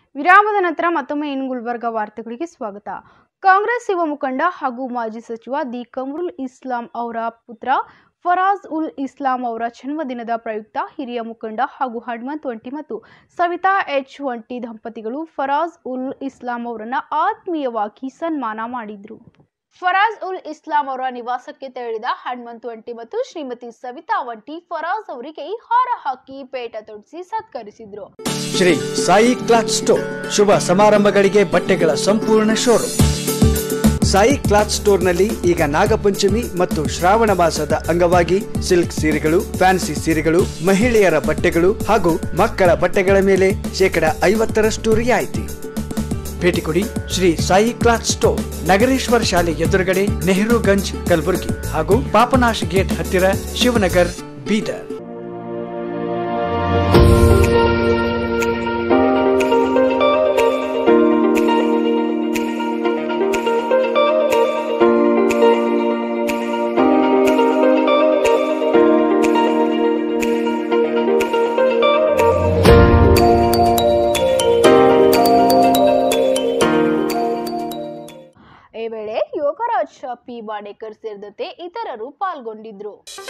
ವಿರಾಮದ ನಂತರ ಮತ್ತೊಮ್ಮೆ ಇನ್ ಗುಲ್ಬರ್ಗ ವಾರ್ತೆಗಳಿಗೆ ಸ್ವಾಗತ ಕಾಂಗ್ರೆಸ್ ಯುವ ಮುಖಂಡ ಹಾಗೂ ಮಾಜಿ ಸಚಿವ ದಿ ಕಮ್ರುಲ್ ಇಸ್ಲಾಂ ಅವರ ಪುತ್ರ ಫರಾಜ್ ಉಲ್ ಇಸ್ಲಾಂ ಅವರ ಜನ್ಮದಿನದ ಪ್ರಯುಕ್ತ ಹಿರಿಯ ಮುಖಂಡ ಹಾಗೂ ಹನುಮಂತ್ ಒಂಟಿ ಮತ್ತು ಸವಿತಾ ಎಚ್ ಒಂಟಿ ದಂಪತಿಗಳು ಫರಾಜ್ ಉಲ್ ಇಸ್ಲಾಂ ಅವರನ್ನ ಆತ್ಮೀಯವಾಗಿ ಸನ್ಮಾನ ಮಾಡಿದ್ರು ಫರಾಜ್ ಉಲ್ ಇಸ್ಲಾಂ ಅವರ ನಿವಾಸಕ್ಕೆ ತೆರಳಿದ ಹನುಮಂತ್ ಒಂಟಿ ಮತ್ತು ಶ್ರೀಮತಿ ಸವಿತಾ ಒಂಟಿ ಫರಾಜ್ ಅವರಿಗೆ ಹಾರ ಹಾಕಿ ಪೇಟ ತೊಡಿಸಿ ಸತ್ಕರಿಸಿದ್ರು ಶ್ರೀ ಸಾಯಿ ಕ್ಲಾತ್ ಸ್ಟೋರ್ ಶುಭ ಸಮಾರಂಭಗಳಿಗೆ ಬಟ್ಟೆಗಳ ಸಂಪೂರ್ಣ ಶೋರೂಮ್ ಸಾಯಿ ಕ್ಲಾತ್ ಸ್ಟೋರ್ನಲ್ಲಿ ಈಗ ನಾಗಪಂಚಮಿ ಮತ್ತು ಶ್ರಾವಣ ಮಾಸದ ಅಂಗವಾಗಿ ಸಿಲ್ಕ್ ಸೀರೆಗಳು ಫ್ಯಾನ್ಸಿ ಸೀರೆಗಳು ಮಹಿಳೆಯರ ಬಟ್ಟೆಗಳು ಹಾಗೂ ಮಕ್ಕಳ ಬಟ್ಟೆಗಳ ಮೇಲೆ ಶೇಕಡ ಐವತ್ತರಷ್ಟು ರಿಯಾಯಿತಿ ಭೇಟಿ ಕೊಡಿ ಶ್ರೀ ಸಾಯಿ ಕ್ಲಾತ್ ಸ್ಟೋರ್ ನಗರೇಶ್ವರ ಶಾಲೆ ಎದುರುಗಡೆ ನೆಹರುಗಂಜ್ ಕಲಬುರಗಿ ಹಾಗೂ ಪಾಪನಾಶ್ ಗೇಟ್ ಹತ್ತಿರ ಶಿವನಗರ್ ಬೀದರ್ ಈ ವೇಳೆ ಯೋಗರಾಜ್ ಪಿ ಬಾಡೇಕರ್ ಸೇರಿದಂತೆ ಇತರರು ಪಾಲ್ಗೊಂಡಿದ್ರು